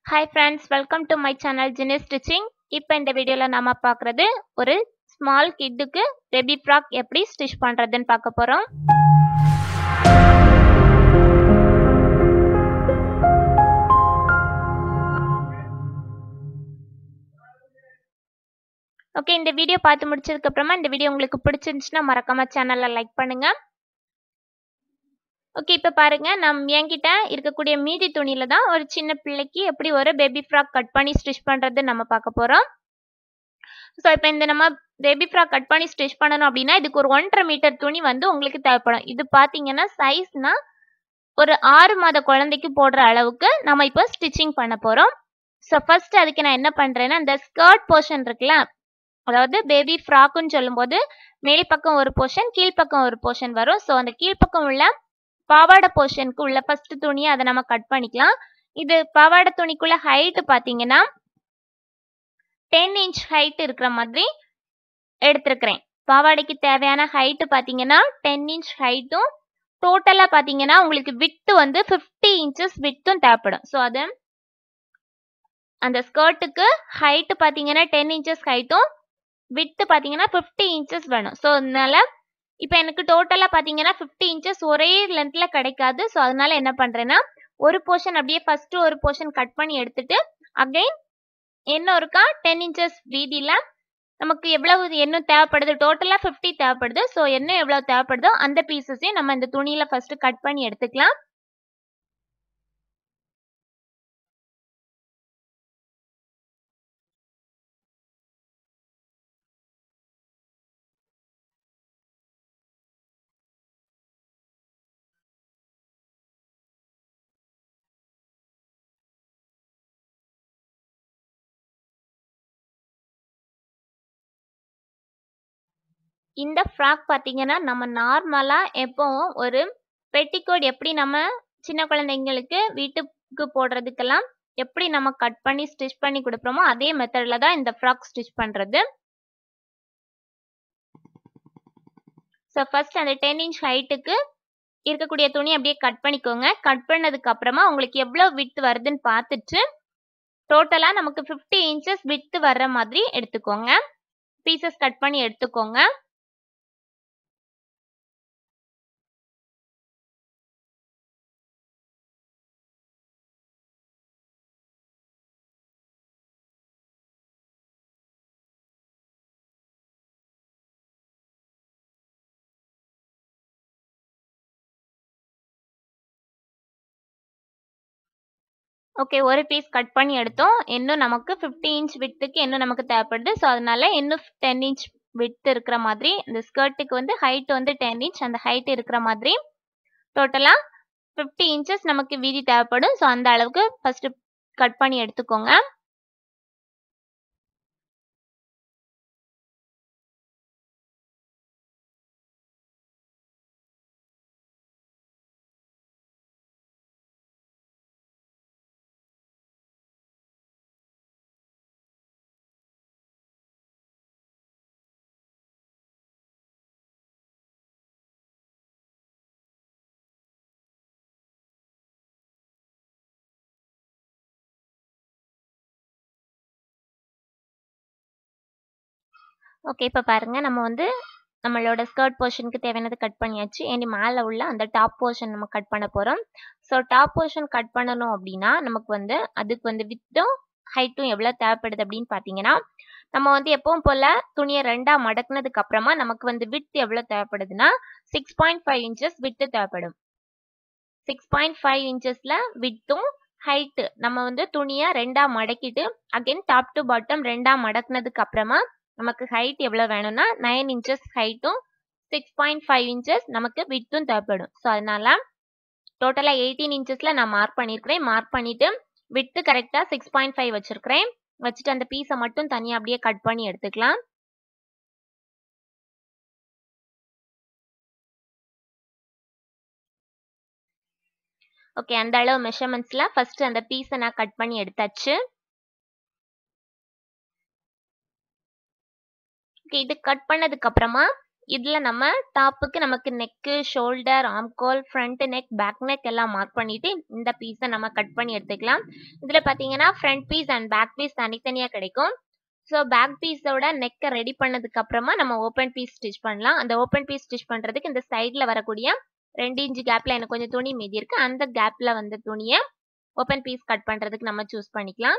hi friends welcome to my channel Jini stitching இப்போ இந்த வீடியோவில் நாம பார்க்குறது ஒரு ஸ்மால் கிட்டுக்கு பேபி ஃப்ராக் எப்படி ஸ்டிச் பண்ணுறதுன்னு பார்க்க போகிறோம் ஓகே இந்த வீடியோ பார்த்து முடிச்சதுக்கு அப்புறமா இந்த வீடியோ உங்களுக்கு பிடிச்சிருந்துச்சுன்னா மறக்காம சேனலை லைக் பண்ணுங்க ஓகே இப்போ பாருங்க நம் என்கிட்ட இருக்கக்கூடிய மீதி துணியில தான் ஒரு சின்ன பிள்ளைக்கு எப்படி ஒரு பேபி ஃப்ராக் கட் பண்ணி ஸ்டிச் பண்றது நம்ம பார்க்க போறோம் ஸோ இப்போ இந்த நம்ம பேபி ஃப்ராக் கட் பண்ணி ஸ்டிச் பண்ணணும் அப்படின்னா இதுக்கு ஒரு ஒன்றரை மீட்டர் துணி வந்து உங்களுக்கு தேவைப்படும் இது பார்த்தீங்கன்னா சைஸ்னா ஒரு ஆறு மாத குழந்தைக்கு போடுற அளவுக்கு நம்ம இப்போ ஸ்டிச்சிங் பண்ண போறோம் ஸோ ஃபர்ஸ்ட் அதுக்கு நான் என்ன பண்றேன்னா இந்த ஸ்கர்ட் போர்ஷன் இருக்குல்ல அதாவது பேபி ஃப்ராக்குன்னு சொல்லும்போது மேல் பக்கம் ஒரு போர்ஷன் கீழ்ப்பக்கம் ஒரு போர்ஷன் வரும் ஸோ அந்த கீழ்ப்பக்கம் உள்ள பாவாடை போர்ஷனுக்கு உள்ள ஃபர்ஸ்ட் துணியை அதை நம்ம கட் பண்ணிக்கலாம் இது பாவாடை துணிக்குள்ள ஹைட் பார்த்தீங்கன்னா டென் இன்ச் ஹைட் இருக்கிற மாதிரி எடுத்திருக்கிறேன் பாவாடைக்கு தேவையான ஹைட்டு பார்த்தீங்கன்னா டென் இன்ச் ஹைட்டும் டோட்டலாக பார்த்தீங்கன்னா உங்களுக்கு விட்டு வந்து ஃபிஃப்டி இன்ச்சஸ் விட்டும் தேவைப்படும் ஸோ அது அந்த ஸ்கர்ட்டுக்கு ஹைட்டு பார்த்தீங்கன்னா டென் இன்ச்சஸ் ஹைட்டும் விட்டு பார்த்தீங்கன்னா ஃபிஃப்டி இன்ச்சஸ் வேணும் ஸோ அதனால இப்போ எனக்கு டோட்டலாக பார்த்தீங்கன்னா ஃபிஃப்டி இன்ச்சஸ் ஒரே லென்த்தில் கிடைக்காது ஸோ அதனால என்ன பண்ணுறேன்னா ஒரு போர்ஷன் அப்படியே ஃபர்ஸ்ட் ஒரு போர்ஷன் கட் பண்ணி எடுத்துட்டு அகைன் என்ன இருக்கா டென் இன்ச்சஸ் வீதியில் நமக்கு எவ்வளவு எண்ணெய் தேவைப்படுது டோட்டலாக ஃபிஃப்டி தேவைப்படுது ஸோ எண்ணெய் எவ்வளோ தேவைப்படுதோ அந்த பீசஸையும் நம்ம இந்த துணியில் ஃபர்ஸ்ட் கட் பண்ணி எடுத்துக்கலாம் இந்த ஃப்ராக் பார்த்தீங்கன்னா நம்ம நார்மலாக எப்போவும் ஒரு பெட்டிக்கோட் எப்படி நம்ம சின்ன குழந்தைங்களுக்கு வீட்டுக்கு போடுறதுக்கெல்லாம் எப்படி நம்ம கட் பண்ணி ஸ்டிச் பண்ணி கொடுப்போமோ அதே மெத்தடில் தான் இந்த ஃப்ராக் ஸ்டிச் பண்ணுறது ஸோ ஃபர்ஸ்ட் அந்த டென் இன்ச் ஹைட்டுக்கு இருக்கக்கூடிய துணி அப்படியே கட் பண்ணிக்கோங்க கட் பண்ணதுக்கு அப்புறமா உங்களுக்கு எவ்வளோ விட்டு வருதுன்னு பார்த்துட்டு டோட்டலாக நமக்கு ஃபிஃப்டி இன்ச்சஸ் விட்டு வர்ற மாதிரி எடுத்துக்கோங்க பீசஸ் கட் பண்ணி எடுத்துக்கோங்க ஓகே ஒரு பீஸ் கட் பண்ணி எடுத்தோம் இன்னும் நமக்கு ஃபிஃப்டி இன்ச் வித்துக்கு இன்னும் நமக்கு தேவைப்படுது ஸோ அதனால இன்னும் டென் இன்ச் வித் இருக்கிற மாதிரி இந்த ஸ்கர்ட்டுக்கு வந்து ஹைட் வந்து டென் இன்ச் அந்த ஹைட் இருக்கிற மாதிரி டோட்டலாக ஃபிஃப்டி இன்ச்சஸ் நமக்கு வீதி தேவைப்படும் ஸோ அந்த அளவுக்கு ஃபர்ஸ்ட் கட் பண்ணி எடுத்துக்கோங்க ஓகே இப்போ பாருங்க நம்ம வந்து நம்மளோட ஸ்கர்ட் போர்ஷனுக்கு தேவையானது கட் பண்ணியாச்சு இனி மேலே உள்ள அந்த டாப் போர்ஷன் நம்ம கட் பண்ண போகிறோம் ஸோ டாப் போர்ஷன் கட் பண்ணணும் அப்படின்னா நமக்கு வந்து அதுக்கு வந்து வித்தும் ஹைட்டும் எவ்வளோ தேவைப்படுது அப்படின்னு பார்த்தீங்கன்னா நம்ம வந்து எப்பவும் போல் துணியை ரெண்டாக மடக்குனதுக்கு அப்புறமா நமக்கு வந்து வித் எவ்வளோ தேவைப்படுதுன்னா six point five inches width தேவைப்படும் சிக்ஸ் பாயிண்ட் ஃபைவ் இன்ச்சஸில் வித்தும் ஹைட்டு நம்ம வந்து துணியை ரெண்டாக மடக்கிட்டு அகைன் டாப் டு பாட்டம் ரெண்டாக மடக்குனதுக்கு அப்புறமா நமக்கு ஹைட் எவ்வளோ வேணும்னா நைன் இன்ச்சஸ் ஹைட்டும் சிக்ஸ் பாயிண்ட் ஃபைவ் இன்ச்சஸ் நமக்கு வித்தும் தேவைப்படும் ஸோ அதனால டோட்டலாக எயிட்டீன் இன்ச்சஸில் நான் மார்க் பண்ணியிருக்கிறேன் மார்க் பண்ணிவிட்டு விட்டு கரெக்டாக சிக்ஸ் பாயிண்ட் ஃபைவ் வச்சுருக்கிறேன் வச்சுட்டு அந்த பீஸை மட்டும் தனியாக அப்படியே கட் பண்ணி எடுத்துக்கலாம் ஓகே அந்த அளவு மெஷர்மெண்ட்ஸில் ஃபஸ்ட்டு அந்த பீஸை நான் கட் பண்ணி எடுத்தாச்சு ஓகே இது கட் பண்ணதுக்கு அப்புறமா இதுல நம்ம டாப்புக்கு நமக்கு நெக்கு ஷோல்டர் ஆம்கோல் ஃப்ரண்ட் நெக் பேக் நெக் எல்லாம் மார்க் பண்ணிட்டு இந்த பீஸை நம்ம கட் பண்ணி எடுத்துக்கலாம் இதுல பாத்தீங்கன்னா front piece and back piece தனித்தனியா கிடைக்கும் ஸோ பேக் பீஸோட நெக்கை ரெடி பண்ணதுக்கு அப்புறமா நம்ம ஓப்பன் பீஸ் ஸ்டிச் பண்ணலாம் அந்த ஓப்பன் பீஸ் ஸ்டிச் பண்றதுக்கு இந்த சைட்ல வரக்கூடிய ரெண்டு இன்ச்சு கேப்ல எனக்கு கொஞ்சம் துணி மீதி இருக்கு அந்த கேப்ல வந்த துணியை ஓப்பன் பீஸ் கட் பண்றதுக்கு நம்ம சூஸ் பண்ணிக்கலாம்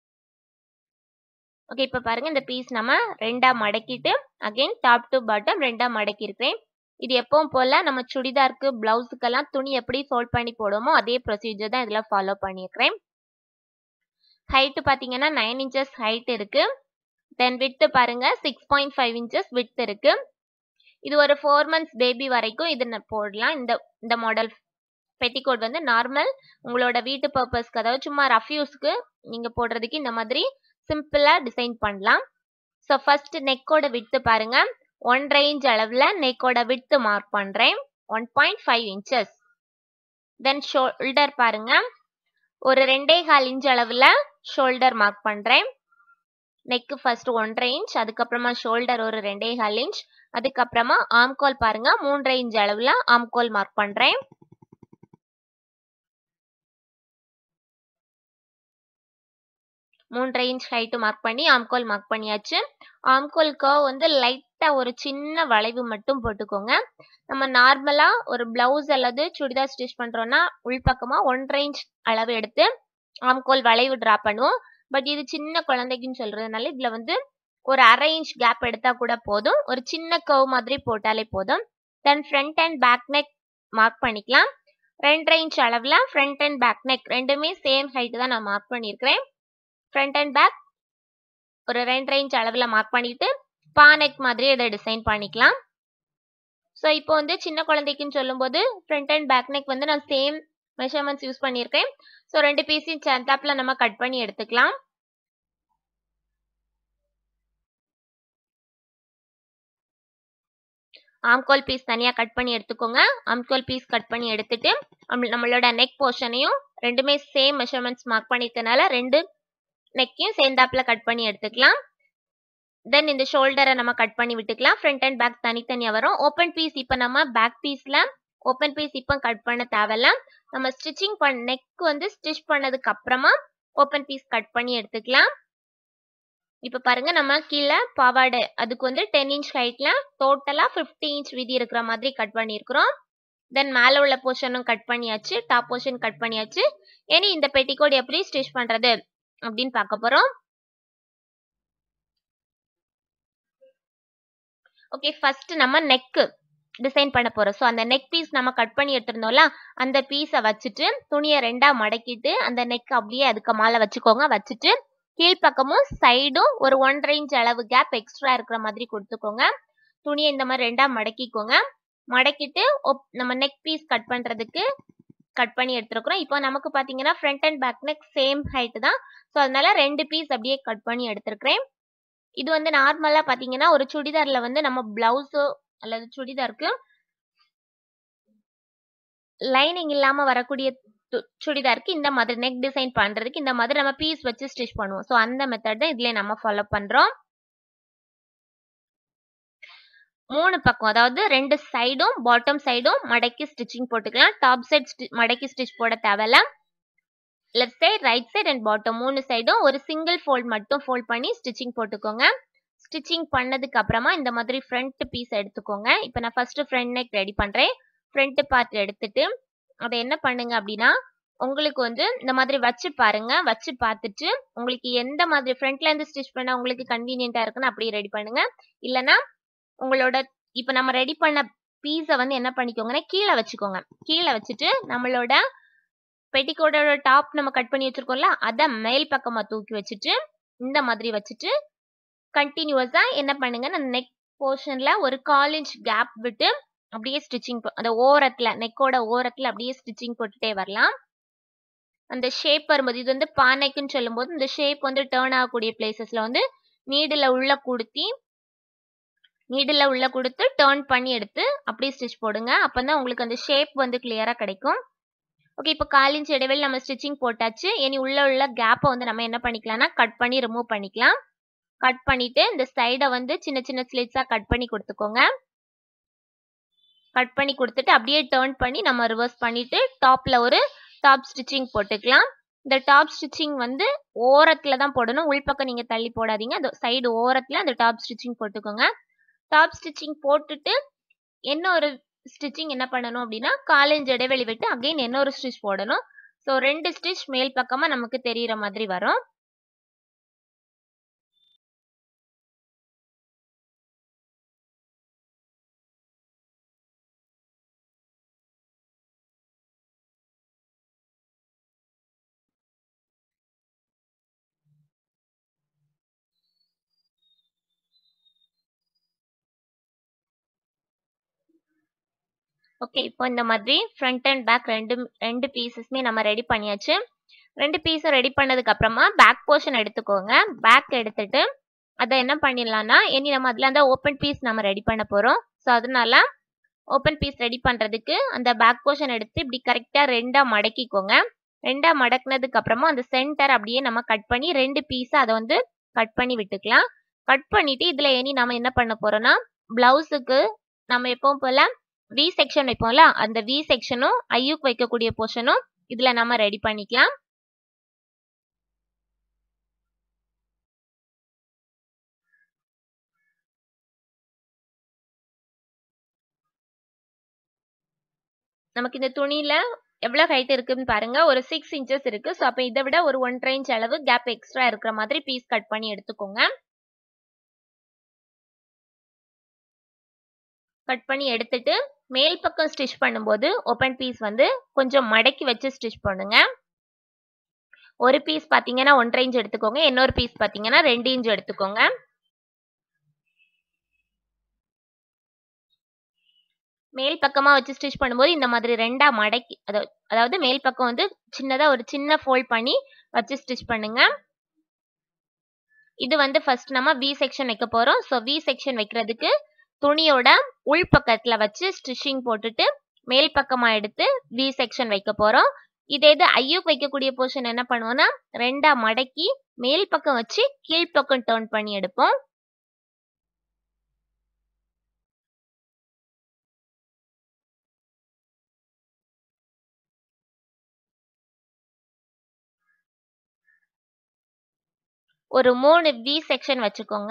ஓகே இப்போ பாருங்க இந்த பீஸ் நம்ம ரெண்டா மடக்கிட்டு அகைன் டாப் டு பாட்டம் ரெண்டா மடக்கி இருக்கிறேன் இது எப்பவும் போல நம்ம சுடிதாருக்கு பிளவுஸுக்கெல்லாம் துணி எப்படி ஃபோல்ட் பண்ணி போடுவோமோ அதே ப்ரொசீஜர் தான் இதில் ஃபாலோ பண்ணியிருக்கிறேன் ஹைட்டு பார்த்தீங்கன்னா நைன் இன்ச்சஸ் ஹைட் இருக்கு தென் விட்டு பாருங்க six point five inches width இருக்கு இது ஒரு ஃபோர் மந்த்ஸ் பேபி வரைக்கும் இது போடலாம் இந்த இந்த மாடல் பெட்டிகோட் வந்து நார்மல் உங்களோட வீட்டு பர்பஸ்க்கு அதாவது சும்மா ரஃப் யூஸ்க்கு நீங்கள் போடுறதுக்கு இந்த மாதிரி சிம்பிளாக டிசைன் பண்ணலாம் ஸோ ஃபர்ஸ்ட் நெக்கோட விட்டு பாருங்க ஒன்றரை இன்ச் அளவில் நெக்கோட விட்டு மார்க் பண்ணுறேன் one point five inches then shoulder பாருங்க ஒரு ரெண்டே கால் இன்ச் அளவில் ஷோல்டர் மார்க் பண்ணுறேன் நெக்கு ஃபர்ஸ்ட் ஒன்றரை இன்ச் அதுக்கப்புறமா ஷோல்டர் ஒரு ரெண்டே கால் இன்ச் அதுக்கப்புறமா ஆம்கோல் பாருங்க மூன்றரை இன்ச் அளவில் ஆம்கோல் மார்க் பண்ணுறேன் மூன்றரை இன்ச் ஹைட்டு மார்க் பண்ணி ஆம்கோல் மார்க் பண்ணியாச்சு ஆம்கோல் கர்வ் வந்து லைட்டாக ஒரு சின்ன வளைவு மட்டும் போட்டுக்கோங்க நம்ம நார்மலாக ஒரு பிளவுஸ் அல்லது சுடிதார் ஸ்டிச் பண்ணுறோன்னா உள்பக்கமாக ஒன்றரை இன்ச் அளவு எடுத்து ஆம்கோல் வளைவு ட்ரா பண்ணுவோம் பட் இது சின்ன குழந்தைக்குன்னு சொல்கிறதுனால இதில் வந்து ஒரு அரை இன்ச் கேப் எடுத்தால் கூட போதும் ஒரு சின்ன கர்வ் மாதிரி போட்டாலே போதும் then front and back neck mark பண்ணிக்கலாம் ரெண்டரை இன்ச் அளவில் ஃப்ரண்ட் அண்ட் பேக் நெக் ரெண்டுமே சேம் ஹைட்டு தான் நான் மார்க் பண்ணியிருக்கிறேன் ஃப்ரண்ட் அண்ட் பேக் ஒரு ரெண்டரை இன்ச் அளவில் மார்க் பண்ணிட்டு பானெக் மாதிரி இதை டிசைன் பண்ணிக்கலாம் ஸோ இப்போ வந்து சின்ன குழந்தைக்குன்னு சொல்லும்போது ஃப்ரண்ட் அண்ட் பேக் நெக் வந்து நான் சேம் மெஷர்மெண்ட்ஸ் யூஸ் பண்ணியிருக்கேன் ஸோ ரெண்டு பீஸையும் சேர்ந்தாப்பில் நம்ம கட் பண்ணி எடுத்துக்கலாம் ஆம்கோல் பீஸ் தனியாக கட் பண்ணி எடுத்துக்கோங்க ஆம்கோல் பீஸ் கட் பண்ணி எடுத்துட்டு நம்மளோட நெக் போர்ஷனையும் ரெண்டுமே சேம் மெஷர்மெண்ட்ஸ் மார்க் பண்ணிருக்கனால ரெண்டு நெக்கையும் சேர்ந்தாப்புல கட் பண்ணி எடுத்துக்கலாம் தென் இந்த ஷோல்டரை நம்ம கட் பண்ணி விட்டுக்கலாம் ஃப்ரண்ட் அண்ட் பேக் தனித்தனியாக வரும் ஓப்பன் பீஸ் இப்போ நம்ம பேக் பீஸில் ஓப்பன் பீஸ் இப்போ கட் பண்ண தேவையில்ல நம்ம ஸ்டிச்சிங் பண்ண நெக் வந்து ஸ்டிச் பண்ணதுக்கு அப்புறமா ஓப்பன் பீஸ் கட் பண்ணி எடுத்துக்கலாம் இப்போ பாருங்க நம்ம கீழே பாவாடை அதுக்கு வந்து டென் இன்ச் ஹைட்ல டோட்டலாக ஃபிஃப்டி இன்ச் விதி இருக்கிற மாதிரி கட் பண்ணியிருக்கிறோம் தென் மேலே உள்ள போர்ஷனும் கட் பண்ணியாச்சு டாப் போர்ஷன் கட் பண்ணியாச்சு இனி இந்த பெட்டிகோட் எப்படி ஸ்டிச் பண்ணுறது அப்படின்னு பார்க்க போகிறோம் ஓகே ஃபர்ஸ்ட் நம்ம நெக்கு டிசைன் பண்ண போறோம் ஸோ அந்த நெக் பீஸ் நம்ம கட் பண்ணி எடுத்திருந்தோம்ல அந்த பீஸை வச்சுட்டு துணியை ரெண்டா மடக்கிட்டு அந்த நெக் அப்படியே அதுக்கு மேலே வச்சுக்கோங்க வச்சுட்டு கீழ்ப்பக்கமும் சைடும் ஒரு ஒன்றரை இன்ச் அளவு கேப் எக்ஸ்ட்ரா இருக்கிற மாதிரி கொடுத்துக்கோங்க துணியை இந்த மாதிரி ரெண்டா மடக்கிக்கோங்க மடக்கிட்டு நம்ம நெக் பீஸ் கட் பண்றதுக்கு கட் பண்ணி எடுத்துருக்குறோம் இப்போ நமக்கு பார்த்தீங்கன்னா front and back neck same height தான் ஸோ அதனால ரெண்டு பீஸ் அப்படியே கட் பண்ணி எடுத்துருக்கிறேன் இது வந்து நார்மலாக பார்த்தீங்கன்னா ஒரு சுடிதாரில் வந்து நம்ம பிளவுஸோ அல்லது சுடிதாருக்கு லைனிங் இல்லாமல் வரக்கூடிய சுடிதாருக்கு இந்த மாதிரி நெக் டிசைன் பண்ணுறதுக்கு இந்த மாதிரி நம்ம பீஸ் வச்சு ஸ்டிச் பண்ணுவோம் ஸோ அந்த மெத்தட் தான் இதுலேயே நம்ம ஃபாலோ பண்ணுறோம் மூணு பக்கம் அதாவது ரெண்டு சைடும் பாட்டம் சைடும் மடக்கி ஸ்டிச்சிங் போட்டுக்கலாம் டாப் சைட் மடக்கி ஸ்டிச் போட தேவையில்ல left side right side and bottom மூணு சைடும் ஒரு சிங்கிள் ஃபோல்ட் மட்டும் ஃபோல்ட் பண்ணி ஸ்டிச்சிங் போட்டுக்கோங்க ஸ்டிச்சிங் பண்ணதுக்கு அப்புறமா இந்த மாதிரி ஃப்ரண்ட் பீஸ் எடுத்துக்கோங்க இப்போ நான் ஃபர்ஸ்ட் ஃப்ரண்ட் நெக் ரெடி பண்ணுறேன் ஃப்ரண்ட் பார்ட் எடுத்துட்டு அதை என்ன பண்ணுங்க அப்படின்னா உங்களுக்கு வந்து இந்த மாதிரி வச்சு பாருங்க வச்சு பார்த்துட்டு உங்களுக்கு எந்த மாதிரி ஃப்ரண்ட்ல இருந்து ஸ்டிச் பண்ண உங்களுக்கு கன்வீனியன்ட்டா இருக்குன்னு அப்படியே ரெடி பண்ணுங்க இல்லைன்னா உங்களோட இப்போ நம்ம ரெடி பண்ண பீஸை வந்து என்ன பண்ணிக்கோங்கன்னா கீழே வச்சுக்கோங்க கீழே வச்சுட்டு நம்மளோட பெட்டிக்கோடோட டாப் நம்ம கட் பண்ணி வச்சிருக்கோம்ல அதை மேல் பக்கமா தூக்கி வச்சுட்டு இந்த மாதிரி வச்சுட்டு கண்டினியூஸா என்ன பண்ணுங்க அந்த நெக் போர்ஷன்ல ஒரு கால் இன்ச் கேப் விட்டு அப்படியே ஸ்டிச்சிங் அந்த ஓரத்துல நெக்கோட ஓரத்துல அப்படியே ஸ்டிச்சிங் போட்டுட்டே வரலாம் அந்த ஷேப் வரும்போது இது வந்து பானைக்குன்னு சொல்லும்போது இந்த ஷேப் வந்து டேர்ன் ஆகக்கூடிய பிளேசஸ்ல வந்து நீடில் உள்ள கொடுத்தி நீடில் உள்ள கொடுத்து டேர்ன் பண்ணி எடுத்து அப்படியே ஸ்டிச் போடுங்க அப்பதான் உங்களுக்கு அந்த ஷேப் வந்து கிளியரா கிடைக்கும் ஓகே இப்போ கால் இன்ச் இடைவெளி நம்ம ஸ்டிச்சிங் போட்டாச்சு இனி உள்ள உள்ள கேப்பை வந்து நம்ம என்ன பண்ணிக்கலாம்னா கட் பண்ணி ரிமூவ் பண்ணிக்கலாம் கட் பண்ணிட்டு இந்த சைடை வந்து சின்ன சின்ன ஸ்லிட்ஸா கட் பண்ணி கொடுத்துக்கோங்க கட் பண்ணி கொடுத்துட்டு அப்படியே டேர்ன் பண்ணி நம்ம ரிவர்ஸ் பண்ணிட்டு டாப்ல ஒரு டாப் ஸ்டிச்சிங் போட்டுக்கலாம் இந்த டாப் ஸ்டிச்சிங் வந்து ஓரத்துல தான் போடணும் உள்பக்கம் நீங்க தள்ளி போடாதீங்க அந்த சைடு ஓரத்துல அந்த டாப் ஸ்டிச்சிங் போட்டுக்கோங்க டாப் ஸ்டிச்சிங் போட்டுட்டு என்ன ஒரு ஸ்டிச்சிங் என்ன பண்ணணும் அப்படின்னா காலஞ்சு இடைவெளி விட்டு அகைன் என்ன ஒரு ஸ்டிச் போடணும் ஸோ ரெண்டு ஸ்டிச் மேல் பக்கமா நமக்கு தெரியிற மாதிரி வரும் ஓகே இப்போ இந்த மாதிரி ஃப்ரண்ட் அண்ட் பேக் ரெண்டு ரெண்டு பீசஸ்மே நம்ம ரெடி பண்ணியாச்சு ரெண்டு பீஸும் ரெடி பண்ணதுக்கு அப்புறமா பேக் போர்ஷன் எடுத்துக்கோங்க பேக் எடுத்துட்டு அதை என்ன பண்ணிடலாம்னா இனி நம்ம அதில் அந்த ஓப்பன் பீஸ் நம்ம ரெடி பண்ண போகிறோம் ஸோ அதனால ஓப்பன் பீஸ் ரெடி பண்ணுறதுக்கு அந்த பேக் போர்ஷன் எடுத்து இப்படி கரெக்டாக ரெண்டாக மடக்கிக்கோங்க ரெண்டாக மடக்குனதுக்கு அப்புறமா அந்த சென்டர் அப்படியே நம்ம கட் பண்ணி ரெண்டு பீஸை அதை வந்து கட் பண்ணி விட்டுக்கலாம் கட் பண்ணிட்டு இதில் இனி நம்ம என்ன பண்ண போகிறோம்னா ப்ளவுஸுக்கு நம்ம எப்பவும் போல் வி செக்ஷன் வைப்போம்ல அந்த வி செக்ஷனும் ஐயூக்கு வைக்கக்கூடிய போர்ஷனும் இதுல நம்ம ரெடி பண்ணிக்கலாம் நமக்கு இந்த துணியில எவ்வளவு ஹைட் இருக்குன்னு பாருங்க ஒரு சிக்ஸ் இன்ச்சஸ் இருக்கு ஸோ அப்போ இதை விட ஒரு ஒன்றரை இன்ச் அளவு கேப் எக்ஸ்ட்ரா இருக்கிற மாதிரி பீஸ் கட் பண்ணி எடுத்துக்கோங்க கட் பண்ணி எடுத்துட்டு மேல் பக்கம் ஸ்டிச் பண்ணும்போது ஓப்பன் பீஸ் வந்து கொஞ்சம் மடக்கி வச்சு ஸ்டிச் பண்ணுங்க ஒரு பீஸ் பார்த்தீங்கன்னா ஒன்றரை இன்ச் எடுத்துக்கோங்க இன்னொரு பீஸ் பார்த்தீங்கன்னா ரெண்டு இன்ச் எடுத்துக்கோங்க மேல் பக்கமா வச்சு ஸ்டிச் பண்ணும்போது இந்த மாதிரி ரெண்டா மடக்கி அதாவது மேல் பக்கம் வந்து சின்னதா ஒரு சின்ன ஃபோல்ட் பண்ணி வச்சு ஸ்டிச் பண்ணுங்க இது வந்து ஃபர்ஸ்ட் நம்ம வி செக்ஷன் வைக்க போறோம் ஸோ வி செக்ஷன் வைக்கிறதுக்கு துணியோட உள் பக்கத்துல வச்சு ஸ்டிச்சிங் போட்டுட்டு மேல் பக்கமா எடுத்து வி செக்ஷன் வைக்க போறோம் இதே இது ஐயூக்கு வைக்கக்கூடிய போர்ஷன் என்ன பண்ணுவோம்னா ரெண்டா மடக்கி மேல் பக்கம் வச்சு கீழ்ப்பக்கம் டேர்ன் பண்ணி எடுப்போம் ஒரு மூணு வி செக்ஷன் வச்சுக்கோங்க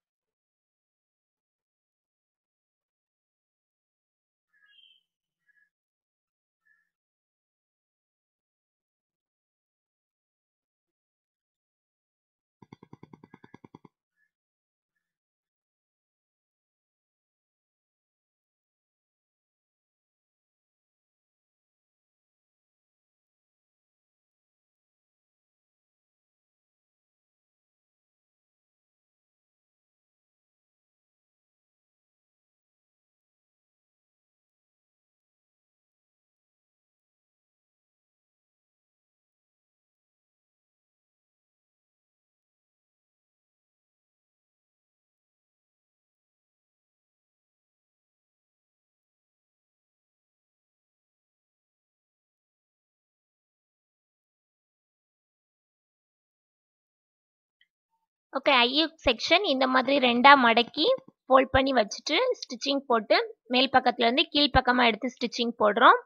ஓகே ஐயூ செக்ஷன் இந்த மாதிரி ரெண்டா மடக்கி ஃபோல்ட் பண்ணி வச்சுட்டு ஸ்டிச்சிங் போட்டு மேல் பக்கத்துல இருந்து கீழ் பக்கமா எடுத்து ஸ்டிச்சிங் போடுறோம்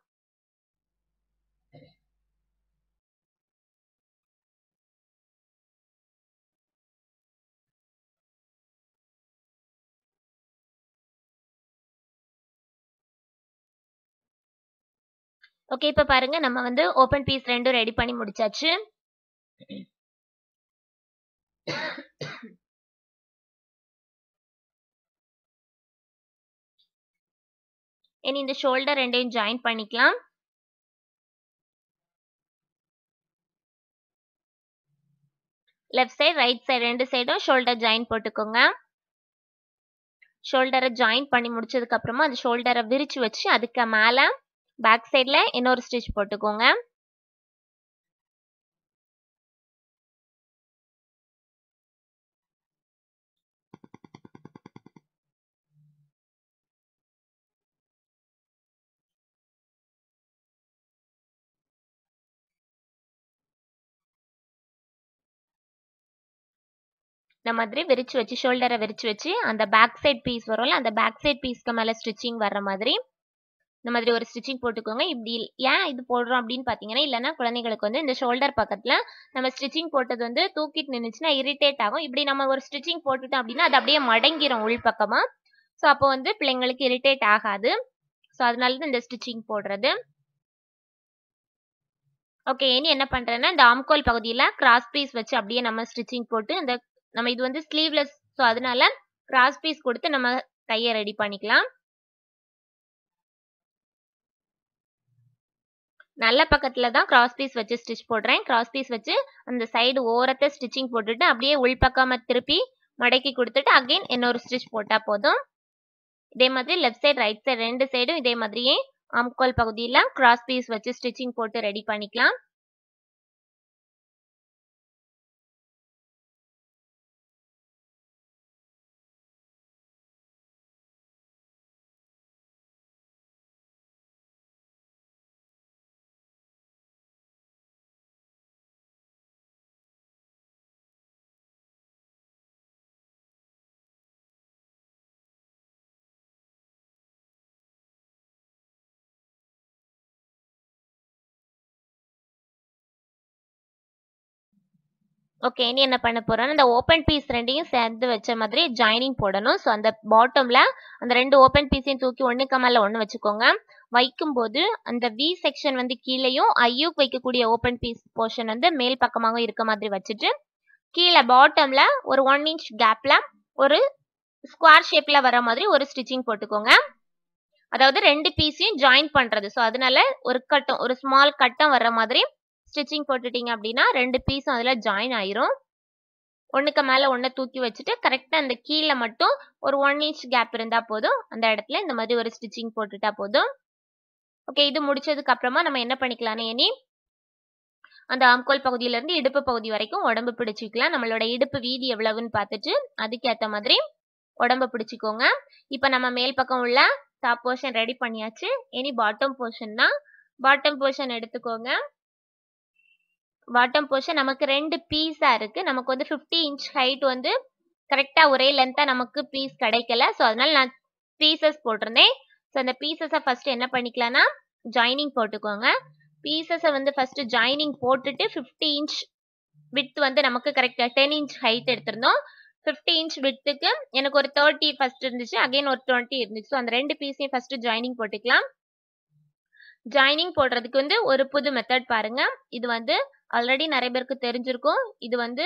ஓகே இப்போ பாருங்க நம்ம வந்து ஓப்பன் பீஸ் ரெண்டும் ரெடி பண்ணி முடிச்சாச்சு இனி இந்த ஷோல்டர் ரெண்டையும் ஜாயின் பண்ணிக்கலாம் லெஃப்ட் சைடு ரைட் சைடு ரெண்டு சைடும் ஷோல்டர் ஜாயின் போட்டுக்கோங்க ஷோல்டரை ஜாயின் பண்ணி முடிச்சதுக்கு அப்புறமா அந்த ஷோல்டரை விரிச்சு வச்சு அதுக்கு மேல பேக் சைடில் இன்னொரு ஸ்டிச் போட்டுக்கோங்க இந்த மாதிரி விரிச்சு வச்சு ஷோல்டரை விரிச்சு வச்சு அந்த பேக் சைட் பீஸ் வரும்ல அந்த பேக் சைட் பீஸ்க்கு மேலே ஸ்டிச்சிங் வர்ற மாதிரி இந்த மாதிரி ஒரு ஸ்டிச்சிங் போட்டுக்கோங்க இப்படி ஏன் இது போடுறோம் அப்படின்னு பார்த்தீங்கன்னா இல்லைன்னா குழந்தைங்களுக்கு வந்து இந்த ஷோல்டர் பக்கத்தில் நம்ம ஸ்டிச்சிங் போட்டது வந்து தூக்கிட்டு நின்றுச்சுன்னா இரிட்டேட் ஆகும் இப்படி நம்ம ஒரு ஸ்டிச்சிங் போட்டுட்டோம் அப்படின்னா அது அப்படியே மடங்கிரும் உள் பக்கமாக ஸோ அப்போ வந்து பிள்ளைங்களுக்கு இரிட்டேட் ஆகாது ஸோ அதனால தான் இந்த ஸ்டிச்சிங் போடுறது ஓகே இனி என்ன பண்ணுறேன்னா இந்த ஆம்கோல் பகுதியில் கிராஸ் பீஸ் வச்சு அப்படியே நம்ம ஸ்டிச்சிங் போட்டு இந்த நம்ம இது வந்து ஸ்லீவ்லெஸ் ஸோ அதனால கிராஸ் பீஸ் கொடுத்து நம்ம கையை ரெடி பண்ணிக்கலாம் நல்ல பக்கத்தில் தான் கிராஸ் பீஸ் வச்சு ஸ்டிச் போடுறேன் கிராஸ் பீஸ் வச்சு அந்த சைடு ஓரத்தை ஸ்டிச்சிங் போட்டுட்டு அப்படியே உள்பக்கமாக திருப்பி மடக்கி கொடுத்துட்டு அகைன் இன்னொரு ஸ்டிச் போட்டால் போதும் இதே மாதிரி லெஃப்ட் சைடு ரைட் சைடு ரெண்டு சைடும் இதே மாதிரியே ஆம்கோல் பகுதியில் கிராஸ் பீஸ் வச்சு ஸ்டிச்சிங் போட்டு ரெடி பண்ணிக்கலாம் ஓகே இனி என்ன பண்ண போறோம்னா இந்த ஓப்பன் பீஸ் ரெண்டையும் சேர்ந்து வச்ச மாதிரி ஜாயினிங் போடணும் ஸோ அந்த பாட்டம்ல அந்த ரெண்டு ஓப்பன் பீஸையும் தூக்கி ஒண்ணுக்கு மேல ஒன்று வச்சுக்கோங்க வைக்கும்போது அந்த வி செக்ஷன் வந்து கீழேயும் ஐயூக்கு வைக்கக்கூடிய ஓப்பன் பீஸ் போர்ஷன் வந்து மேல் பக்கமாக இருக்க மாதிரி வச்சுட்டு கீழே பாட்டம்ல ஒரு ஒன் இன்ச் கேப்ல ஒரு ஸ்கொயர் ஷேப்ல வர மாதிரி ஒரு ஸ்டிச்சிங் போட்டுக்கோங்க அதாவது ரெண்டு பீஸையும் ஜாயின் பண்றது ஸோ அதனால ஒரு கட்டம் ஒரு ஸ்மால் கட்டம் வர்ற மாதிரி ஸ்டிச்சிங் போட்டுட்டீங்க அப்படின்னா ரெண்டு பீஸும் அதில் ஜாயின் ஆயிரும் ஒன்றுக்கு மேலே ஒன்றை தூக்கி வச்சுட்டு கரெக்டாக அந்த கீழே மட்டும் ஒரு ஒன் இன்ச் கேப் இருந்தால் போதும் அந்த இடத்துல இந்த மாதிரி ஒரு ஸ்டிச்சிங் போட்டுட்டா போதும் ஓகே இது முடிச்சதுக்கு அப்புறமா நம்ம என்ன பண்ணிக்கலாம்னு இனி அந்த ஆம்கோல் பகுதியிலேருந்து இடுப்பு பகுதி வரைக்கும் உடம்பு பிடிச்சிக்கலாம் நம்மளோட இடுப்பு வீதி எவ்வளவுன்னு பார்த்துட்டு அதுக்கேற்ற மாதிரி உடம்பு பிடிச்சிக்கோங்க இப்போ நம்ம மேல் பக்கம் உள்ள டாப் போர்ஷன் ரெடி பண்ணியாச்சு இனி பாட்டம் போர்ஷன் தான் பாட்டம் போர்ஷன் எடுத்துக்கோங்க பாட்டம் போர்ஷன் நமக்கு ரெண்டு பீஸா இருக்கு நமக்கு வந்து ஃபிஃப்டி இன்ச் ஹைட் வந்து கரெக்டா ஒரே லென்த்தா நமக்கு பீஸ் கிடைக்கல ஸோ அதனால நான் பீசஸ் போட்டிருந்தேன் ஸோ அந்த பீசஸை ஃபர்ஸ்ட் என்ன பண்ணிக்கலாம்னா ஜாயினிங் போட்டுக்கோங்க பீசஸை வந்து ஃபர்ஸ்ட் ஜாயினிங் போட்டுட்டு ஃபிஃப்டி இன்ச் வித் வந்து நமக்கு கரெக்டா டென் இன்ச் ஹைட் எடுத்திருந்தோம் ஃபிஃப்டி இன்ச் வித்துக்கு எனக்கு ஒரு தேர்ட்டி ஃபர்ஸ்ட் இருந்துச்சு அகைன் ஒரு டுவெண்ட்டி இருந்துச்சு ஸோ அந்த ரெண்டு பீஸையும் ஃபர்ஸ்ட் ஜாயினிங் போட்டுக்கலாம் ஜாயினிங் போடுறதுக்கு வந்து ஒரு புது மெத்தட் பாருங்க இது வந்து ஆல்ரெடி நிறைய பேருக்கு தெரிஞ்சிருக்கும் இது வந்து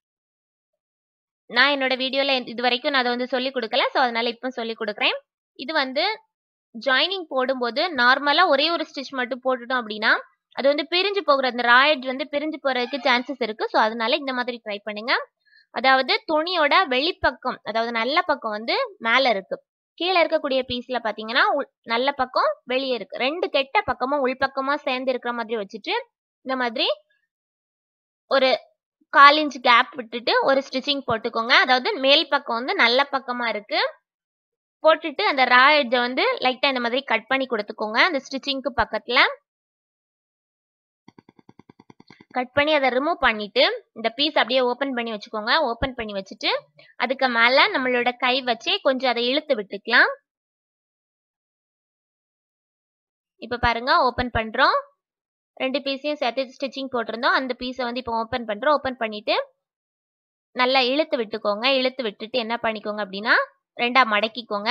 நான் என்னோட வீடியோல இது வரைக்கும் நான் அதை வந்து சொல்லி கொடுக்கல ஸோ அதனால இப்போ சொல்லி கொடுக்குறேன் இது வந்து ஜாயினிங் போடும்போது நார்மலா ஒரே ஒரு ஸ்டிச் மட்டும் போட்டுட்டோம் அப்படின்னா அது வந்து பிரிஞ்சு போகிற அந்த ராயட் வந்து பிரிஞ்சு போறதுக்கு சான்சஸ் இருக்கு ஸோ அதனால இந்த மாதிரி ட்ரை பண்ணுங்க அதாவது துணியோட வெளிப்பக்கம் அதாவது நல்ல பக்கம் வந்து மேல இருக்கு கீழே இருக்கக்கூடிய பீஸ்ல பாத்தீங்கன்னா நல்ல பக்கம் வெளியே இருக்கு ரெண்டு கெட்ட பக்கமும் உள்பக்கமா சேர்ந்து இருக்கிற மாதிரி வச்சுட்டு இந்த மாதிரி ஒரு கால் இன்ச் கேப் விட்டுட்டு ஒரு ஸ்டிச்சிங் போட்டுக்கோங்க அதாவது மேல் பக்கம் வந்து நல்ல பக்கமா இருக்கு போட்டுட்டு அந்த ரா எட்ஜை வந்து லைட்டா இந்த மாதிரி கட் பண்ணி கொடுத்துக்கோங்க அந்த ஸ்டிச்சிங்க்கு பக்கத்துல கட் பண்ணி அதை ரிமூவ் பண்ணிட்டு இந்த பீஸ் அப்படியே ஓப்பன் பண்ணி வச்சுக்கோங்க ஓப்பன் பண்ணி வச்சுட்டு அதுக்கு மேல நம்மளோட கை வச்சு கொஞ்சம் அதை இழுத்து விட்டுக்கலாம் இப்ப பாருங்க ஓப்பன் பண்றோம் ரெண்டு பீஸையும் சேர்த்து ஸ்டிச்சிங் போட்டிருந்தோம் அந்த பீஸை வந்து இப்போ ஓப்பன் பண்ணுறோம் ஓப்பன் பண்ணிட்டு நல்லா இழுத்து விட்டுக்கோங்க இழுத்து விட்டுட்டு என்ன பண்ணிக்கோங்க அப்படின்னா ரெண்டா மடக்கிக்கோங்க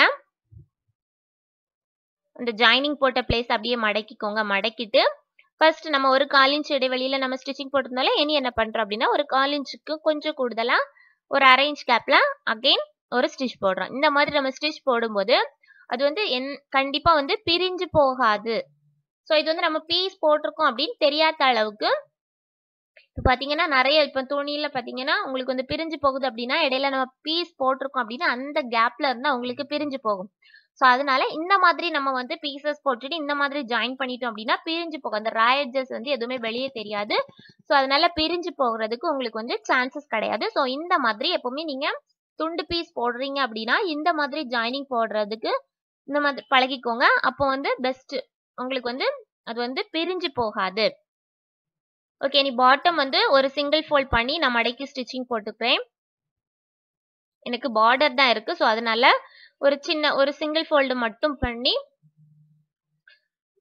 அந்த ஜாயினிங் போட்ட பிளேஸ் அப்படியே மடக்கிக்கோங்க மடக்கிட்டு ஃபர்ஸ்ட் நம்ம ஒரு கால் இன்ச் இடைவெளியில நம்ம ஸ்டிச்சிங் போட்டிருந்தால இனி என்ன பண்றோம் அப்படின்னா ஒரு கால் இன்ச்சுக்கு கொஞ்சம் கூடுதலா ஒரு அரை இன்ச் கேப்ல அகைன் ஒரு ஸ்டிச் போடுறோம் இந்த மாதிரி நம்ம ஸ்டிச் போடும்போது அது வந்து என் கண்டிப்பா வந்து பிரிஞ்சு போகாது ஸோ இது வந்து நம்ம பீஸ் போட்டிருக்கோம் அப்படின்னு தெரியாத அளவுக்கு இப்போ பார்த்தீங்கன்னா நிறைய இப்போ துணியில் பார்த்தீங்கன்னா உங்களுக்கு வந்து பிரிஞ்சு போகுது அப்படின்னா இடையில நம்ம பீஸ் போட்டிருக்கோம் அப்படின்னா அந்த கேப்ல இருந்தால் உங்களுக்கு பிரிஞ்சு போகும் ஸோ அதனால இந்த மாதிரி நம்ம வந்து பீசஸ் போட்டுட்டு இந்த மாதிரி ஜாயின் பண்ணிட்டோம் அப்படின்னா பிரிஞ்சு போகும் அந்த ராயட்ஜஸ் வந்து எதுவுமே வெளியே தெரியாது ஸோ அதனால பிரிஞ்சு போகிறதுக்கு உங்களுக்கு வந்து சான்சஸ் கிடையாது ஸோ இந்த மாதிரி எப்பவுமே நீங்க துண்டு பீஸ் போடுறீங்க அப்படின்னா இந்த மாதிரி ஜாயினிங் போடுறதுக்கு இந்த மாதிரி பழகிக்கோங்க அப்போ வந்து பெஸ்ட் உங்களுக்கு வந்து அது வந்து பிரிஞ்சு போகாது ஓகே நீ பாட்டம் வந்து ஒரு சிங்கிள் ஃபோல்ட் பண்ணி நான் மடக்கி ஸ்டிச்சிங் போட்டுக்கிறேன் எனக்கு பார்டர் தான் இருக்கு ஸோ அதனால ஒரு சின்ன ஒரு சிங்கிள் ஃபோல்டு மட்டும் பண்ணி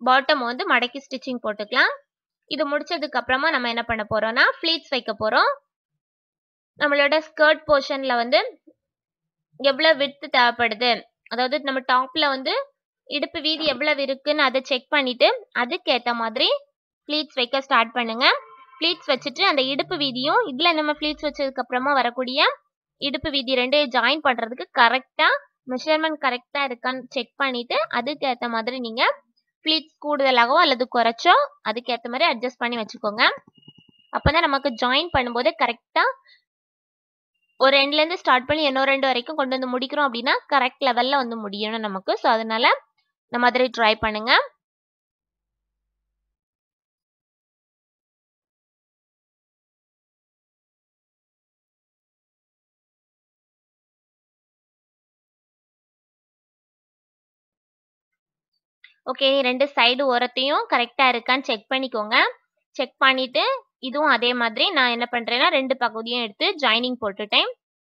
பாட்டம் வந்து மடக்கி ஸ்டிச்சிங் போட்டுக்கலாம் இது முடிச்சதுக்கு அப்புறமா நம்ம என்ன பண்ண போறோம்னா ஃப்ளீட்ஸ் வைக்க போறோம் நம்மளோட ஸ்கர்ட் போர்ஷன்ல வந்து எவ்வளவு விட்த் தேவைப்படுது அதாவது நம்ம டாப்ல வந்து இடுப்பு வீதி எவ்வளவு இருக்குன்னு அதை செக் பண்ணிட்டு அதுக்கேத்த மாதிரி ஃப்ளீட்ஸ் வைக்க ஸ்டார்ட் பண்ணுங்க ஃப்ளீட்ஸ் வச்சுட்டு அந்த இடுப்பு வீதியும் இதுல நம்ம ஃப்ளீட்ஸ் வச்சதுக்கு அப்புறமா வரக்கூடிய இடுப்பு வீதி ரெண்டையும் ஜாயின் பண்றதுக்கு கரெக்டா மெஷர்மெண்ட் கரெக்டா இருக்கான்னு செக் பண்ணிட்டு அதுக்கேத்த மாதிரி நீங்க ஃப்ளீட்ஸ் கூடுதலாகவோ அல்லது குறைச்சோ அதுக்கேற்ற மாதிரி அட்ஜஸ்ட் பண்ணி வச்சுக்கோங்க அப்பதான் நமக்கு ஜாயின் பண்ணும்போது கரெக்டா ஒரு ரெண்டுல இருந்து ஸ்டார்ட் பண்ணி இன்னொரு ரெண்டு வரைக்கும் கொண்டு வந்து முடிக்கிறோம் அப்படின்னா கரெக்ட் லெவல்ல வந்து முடியணும் நமக்கு ஸோ அதனால இந்த மாதிரி ட்ரை பண்ணுங்க ஓகே ரெண்டு சைடு ஓரத்தையும் கரெக்டா இருக்கான்னு செக் பண்ணிக்கோங்க செக் பண்ணிட்டு இதுவும் அதே மாதிரி நான் என்ன பண்றேன்னா ரெண்டு பகுதியும் எடுத்து ஜாயினிங் போட்டுட்டேன்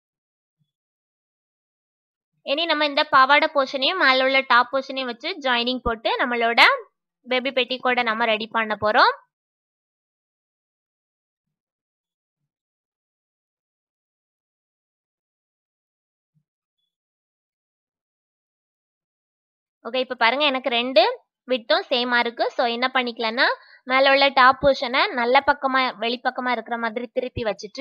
இனி நம்ம இந்த பாவாடை போர்ஷனையும் மேல உள்ள டாப் போர்ஷனையும் வச்சு ஜாயினிங் போட்டு நம்மளோட பேபி பெட்டிக்கோட நம்ம ரெடி பண்ண போறோம் ஓகே இப்போ பாருங்க எனக்கு ரெண்டு விட்டும் சேமா இருக்கு ஸோ என்ன பண்ணிக்கலாம்னா மேல உள்ள டாப் போர்ஷனை நல்ல பக்கமா வெளிப்பக்கமா இருக்கிற மாதிரி திருப்பி வச்சுட்டு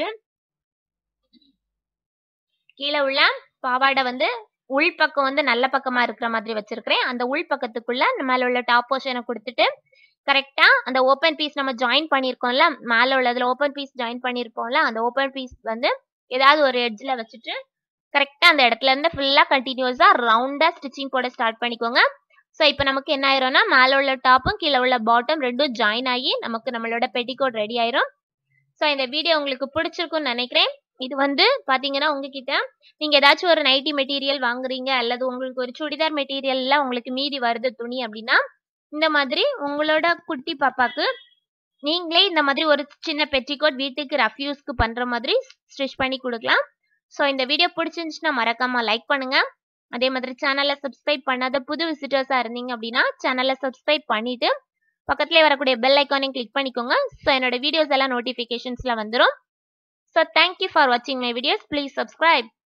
கீழே உள்ள பாவாடை வந்து உள் பக்கம் வந்து நல்ல பக்கமா இருக்கிற மாதிரி வச்சிருக்கிறேன் அந்த உள் பக்கத்துக்குள்ள மேல உள்ள டாப் போர்ஷனை கொடுத்துட்டு கரெக்டா அந்த ஓப்பன் பீஸ் நம்ம ஜாயின் பண்ணியிருக்கோம்ல மேல உள்ளதுல ஓப்பன் பீஸ் ஜாயின் பண்ணியிருப்போம்ல அந்த ஓப்பன் பீஸ் வந்து ஏதாவது ஒரு எட்ஜ்ல வச்சுட்டு கரெக்டா அந்த இடத்துல இருந்து ஃபுல்லா கண்டினியூஸா ரவுண்டா ஸ்டிச்சிங் போட ஸ்டார்ட் பண்ணிக்கோங்க ஸோ இப்போ நமக்கு என்ன ஆயிரும்னா மேலே உள்ள டாப்பும் கீழே உள்ள பாட்டம் ரெண்டும் ஜாயின் ஆகி நமக்கு நம்மளோட பெட்டிகோட் ரெடி ஆயிரும் ஸோ இந்த வீடியோ உங்களுக்கு பிடிச்சிருக்கும்னு நினைக்கிறேன் இது வந்து பாத்தீங்கன்னா உங்ககிட்ட நீங்க ஏதாச்சும் ஒரு நைட்டி மெட்டீரியல் வாங்குறீங்க அல்லது உங்களுக்கு ஒரு சுடிதார் மெட்டீரியல்ல உங்களுக்கு மீதி வருது துணி அப்படின்னா இந்த மாதிரி உங்களோட குட்டி பாப்பாக்கு நீங்களே இந்த மாதிரி ஒரு சின்ன பெட்டிகோட் வீட்டுக்கு ரஃப் யூஸ்க்கு பண்ற மாதிரி ஸ்டிச் பண்ணி கொடுக்கலாம் ஸோ இந்த வீடியோ பிடிச்சிருந்துச்சுன்னா மறக்காம லைக் பண்ணுங்க அதே மாதிரி சேனலை சப்ஸ்கிரைப் பண்ணாத புது விசிட்டர்ஸா இருந்தீங்க அப்படின்னா சேனலை சப்ஸ்கிரைப் பண்ணிட்டு பக்கத்துலேயே வரக்கூடிய பெல் ஐக்கானையும் கிளிக் பண்ணிக்கோங்க ஸோ என்னோட வீடியோஸ் எல்லாம் நோட்டிஃபிகேஷன்ஸ்ல வந்துடும் ஸோ தேங்க்யூ ஃபார் வாட்சிங் மை வீடியோஸ் ப்ளீஸ் சப்ஸ்கிரைப்